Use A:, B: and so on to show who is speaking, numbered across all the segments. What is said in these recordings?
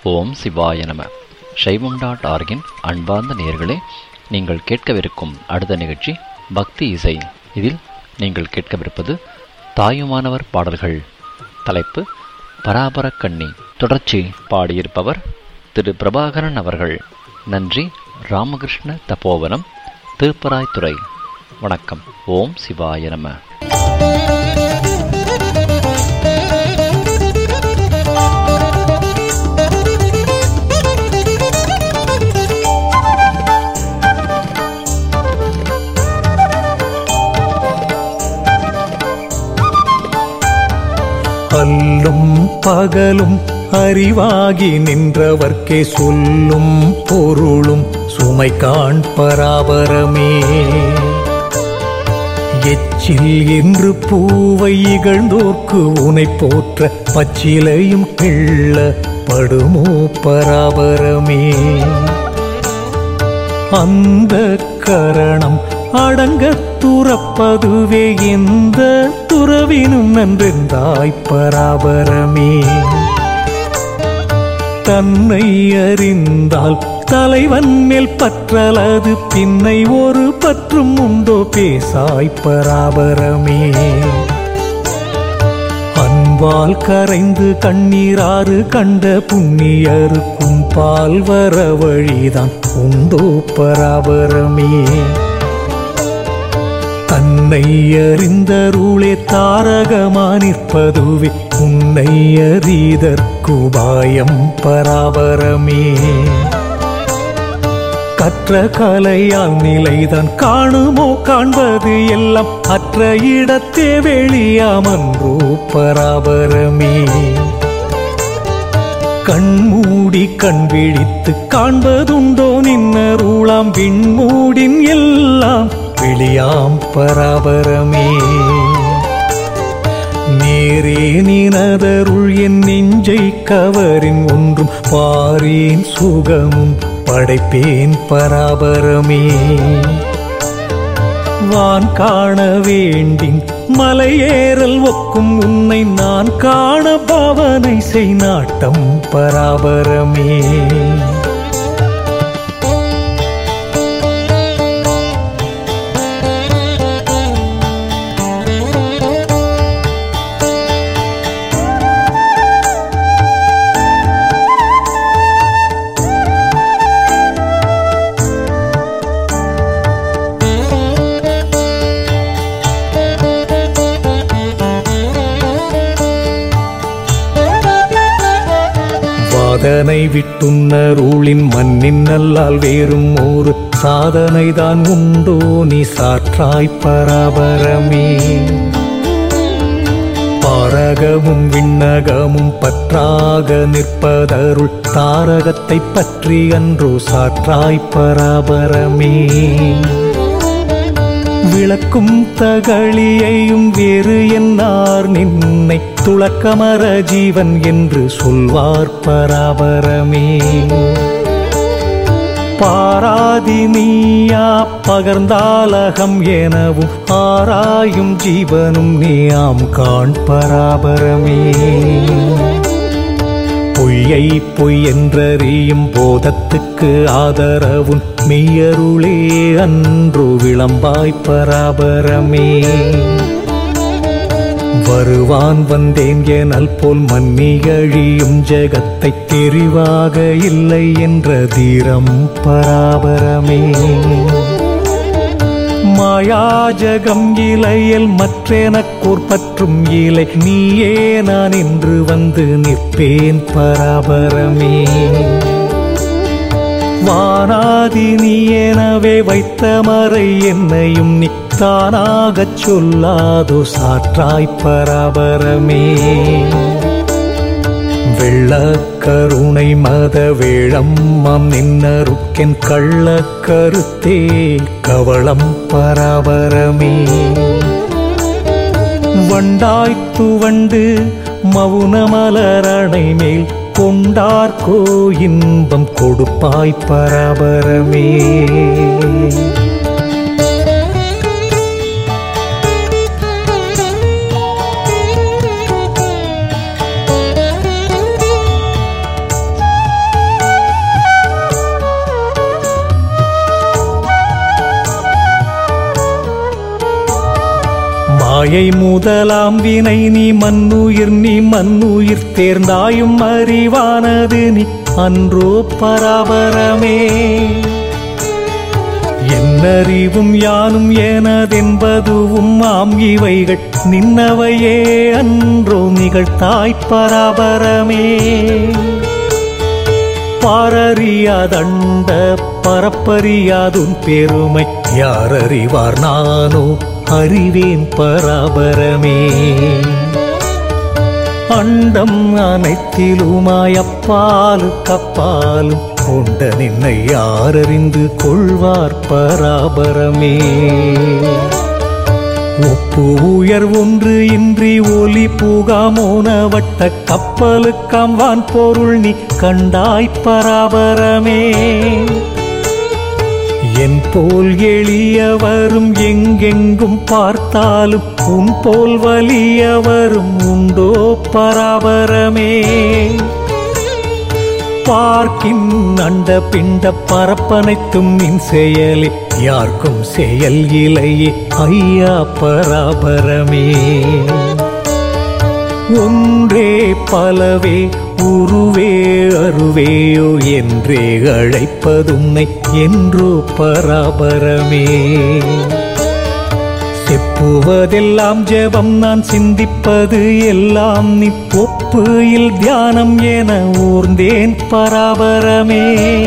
A: ஓம் சிவாய நம சைவம் டாட் ஆர்கின் அன்பார்ந்த நேயர்களே நீங்கள் கேட்கவிருக்கும் அடுத்த நிகழ்ச்சி பக்தி இசை இதில் நீங்கள் கேட்கவிருப்பது தாயுமானவர் பாடல்கள் தலைப்பு பராபரக் கண்ணி தொடர்ச்சி பாடியிருப்பவர் திரு பிரபாகரன் அவர்கள் நன்றி ராமகிருஷ்ண தபோவனம் திருப்பராய்த்துறை வணக்கம் ஓம் சிவாய நம
B: அல்லும் பகலும் அறிவாகி நின்றவர்க்கே சொல்லும் பொருளும் சுமை காண்பராபரமே எச்சில் என்று பூவை இகழ்ந்தோர்க்கு உனை போற்ற பச்சிலையும் கிள்ள படுமோ பராபரமே அந்த கரணம் அடங்க துறப்பதுவே எந்த துறவினும் நன்றெந்தாய் பராபரமே தன்னை அறிந்தால் தலைவன் மேல் பற்றலது பின்னை ஒரு பற்றும் உண்டோ பேசாய் பராபரமே அன்பால் கரைந்து கண்ணீராறு கண்ட புண்ணியருக்கும் பால் வர வழிதான் உண்டோ பராபரமே தன்னை அறிந்தருளே தாரகமா நிற்பதுவே உன்னை அறிதற்குபாயம் பராபரமே கற்ற கலையால் நிலைதான் காணுமோ காண்பது எல்லாம் அற்ற இடத்தே வெளியாமன்றோ பராபரமே கண்மூடி கண் விழித்து காண்பதுண்டோ நின்னருளாம் விண்மூடின் எல்லாம் வெளியாம் பராபரமே நேரே நினதருள் என் நெஞ்சை கவரின் ஒன்றும் பாரேன் சுகமும் படைப்பேன் பராபரமே வான் காண வேண்டின் மலையேறல் ஒக்கும் உன்னை நான் காண பாவனை செய் நாட்டம் பராபரமே வாதனை விட்டுன்னருளின் மண்ணின் நல்லால் வேறும் ஒரு சாதனைதான் உண்டோ நீ சாற்றாய் பராபரமே பாரகமும் விண்ணகமும் பற்றாக நிற்பதருள் தாரகத்தை பற்றி அன்றோ சாற்றாய் பராபரமே விளக்கும் தகளியையும் வேறு என்னார் நின்னை துளக்கமர ஜீவன் என்று சொல்வார் பராபரமே பாராதி நீயா பகர்ந்தாலகம் எனவும் ஆராயும் ஜீவனும் நீயாம் காண் பராபரமே பொய்யை பொய் என்றறியும் போதத்துக்கு ஆதரவும் மெய்யருளே அன்று விளம்பாய் பராபரமே வருவான் வந்தேன் எனல் போல் மன்னியழியும் ஜெகத்தை தெரிவாக இல்லை என்ற தீரம் பராபரமே மாயாஜகம் இலையில் மற்றெனக்கூர் பற்றும் இலை நீயே நான் என்று வந்து நிற்பேன் பராபரமே வானாதி நீ எனவே வைத்த மறை என்னையும் நீ தானாகச் சொல்லாதோ சாற்றாய் பராபரமே வெள்ளக்கருணை மத வேழம்மம் நின்னருக்கென் கள்ளக்கருத்தே கவளம் பராபரமே வண்டாய்த்து வண்டு மவுனமலரணை மேல் கொண்டார்கோ இன்பம் கொடுப்பாய் பராபரமே மாயை முதலாம் வினை நீ மண்ணுயிர் நீ மண்ணுயிர் தேர்ந்தாயும் அறிவானது நீ அன்றோ பராபரமே என்னறிவும் யானும் எனதென்பதுவும் ஆம் இவைகள் நின்னவையே அன்றோ நிகழ்த்தாய் பராபரமே பாரறியாதண்ட பரப்பறியாதுன் பெருமை யாரறிவார் நானோ அறிவேன் பராபரமே அண்டம் அனைத்திலுமாய் அப்பாலு கப்பாலும் கொண்ட நின்னை யாரறிந்து கொள்வார் பராபரமே ஒப்பு உயர் ஒன்று இன்றி ஒலி புகாமோன வட்ட கப்பலுக்காம் வான் பொருள் நீ கண்டாய் பராபரமே என் போல் எளியவரும் எங்கெங்கும் பார்த்தாலும் உன் போல் வலியவரும் உண்டோ பராபரமே பார்க்கின் அண்ட பிண்ட பரப்பனைத்தும் நின் செயலே யாருக்கும் செயல் இலையே ஐயா பராபரமே ஒன்றே பலவே உருவே அருவேயோ என்றே அழைப்பதுன்னை என்றோ பராபரமே செப்புவதெல்லாம் ஜெபம் நான் சிந்திப்பது எல்லாம் நீ ஒப்புயில் தியானம் என ஊர்ந்தேன் பராபரமே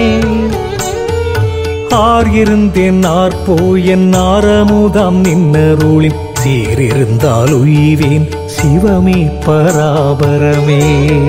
B: ஆர் இருந்தேன் ஆர்போ என் ஆரமுதாம் நின்னருளின் சீரிருந்தால் உய்வேன் சிவமே பராபரமே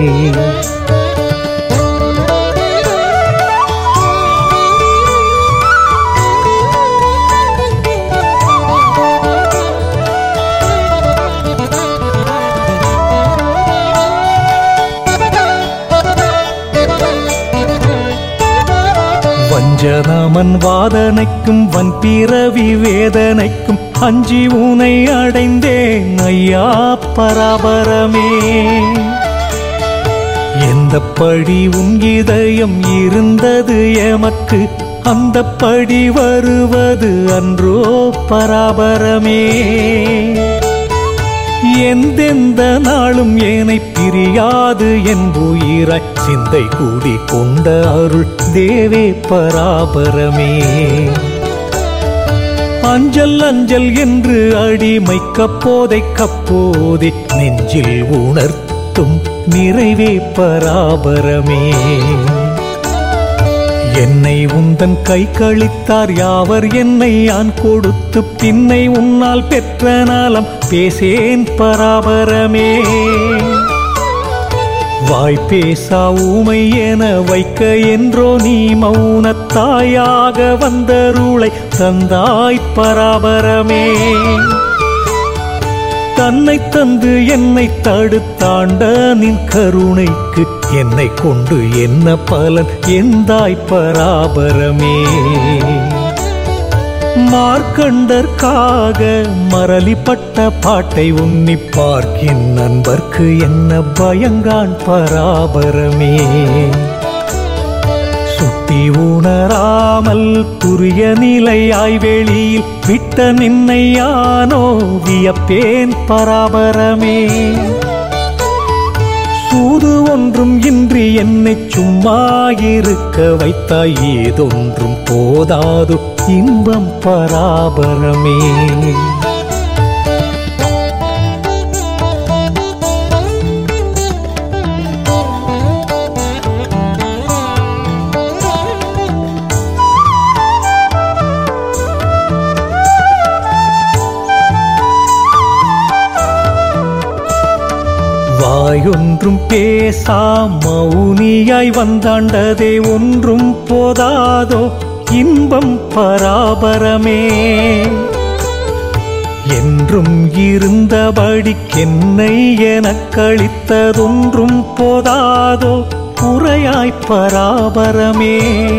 B: வஞ்சராமன் வாதனைக்கும் வன் பிறவி வேதனைக்கும் அஞ்சி உனை அடைந்தேன் ஐயா பராபரமே எந்த படி உன் இதயம் இருந்தது எமக்கு அந்த படி வருவது அன்றோ பராபரமே எந்தெந்த நாளும் ஏனை பிரியாது என்புயிராய் சிந்தை கூடி கொண்ட அருள் தேவே பராபரமே அஞ்சல் அஞ்சல் என்று அடிமைக்க போதை கப்போதை நெஞ்சில் உணர்த்தும் நிறைவே பராபரமே என்னை உந்தன் கை கழித்தார் யாவர் என்னை யான் கொடுத்து பின்னை உன்னால் பெற்ற நலம் பேசேன் பராபரமே வாய் பேசா ஊமை என வைக்க என்றோ நீ மௌனத்தாயாக வந்தருளை தந்தாய் பராபரமே தன்னை தந்து என்னை தடுத்தாண்ட நின் கருணைக்கு என்னை கொண்டு என்ன பலன் எந்தாய் பராபரமே மார்க்கண்டற்காக மரளிப்பட்ட பாட்டை உன்னி பார்க்கின் நண்பர்க்கு என்ன பயங்கான் பராபரமே சுட்டி உணராமல் துரிய நிலையாய் வெளியில் விட்ட நின்னை யானோ வியப்பேன் பராபரமே சூது ஒன்றும் இன்றி என்னை சும்மா இருக்க வைத்தாய் ஏதொன்றும் போதாது இன்பம் பராபரமே வாயொன்றும் பேசா மௌனியாய் வந்தாண்டதே ஒன்றும் போதாதோ இன்பம் பராபரமே என்றும் இருந்தபடிக்கென்னை எனக்களித்ததொன்றும் போதாதோ குறையாய் பராபரமே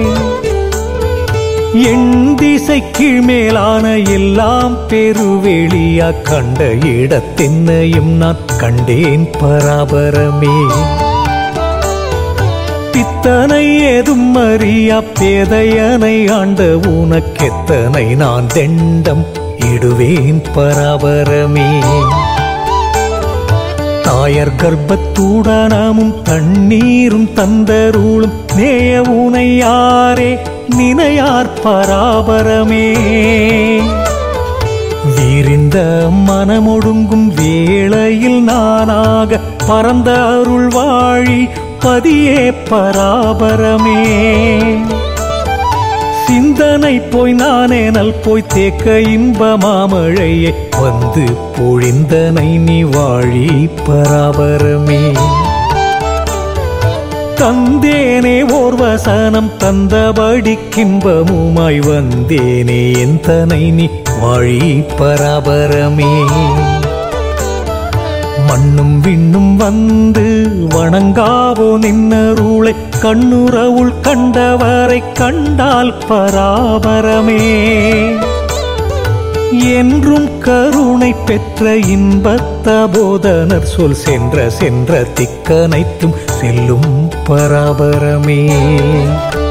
B: எண் திசைக்கு மேலான எல்லாம் பெருவெளியா கண்ட இடத்தென்னையும் நான் கண்டேன் பராபரமே பித்தனை ஏதும் அறியா பேதையனை ஆண்ட உனக்கெத்தனை நான் தெண்டம் இடுவேன் பராபரமே தாயர் கர்ப்பத்தூடனமும் தண்ணீரும் தந்தருளும் நேய உனை யாரே நினையார் பராபரமே வீரிந்த மனமொடுங்கும் வேளையில் நானாக பரந்த அருள் வாழி பதியே பராபரமே சிந்தனை போய் நானேனல் போய் தேக்க இன்ப மாமழையை வந்து பொழிந்தனை நீ வாழி பராபரமே தந்தேனே ஓர் வசனம் தந்தபடி கின்பமுமாய் வந்தேனே என் தனை நீ வாழி பராபரமே மண்ணும் விண்ணும் வந்து வணங்காவோ நின்னருளை கண்ணுறவுள் கண்டவரை கண்டால் பராபரமே என்றும் கருணை பெற்ற இன்பத்த போதனர் சொல் சென்ற சென்ற திக்கனைத்தும் செல்லும் பராபரமே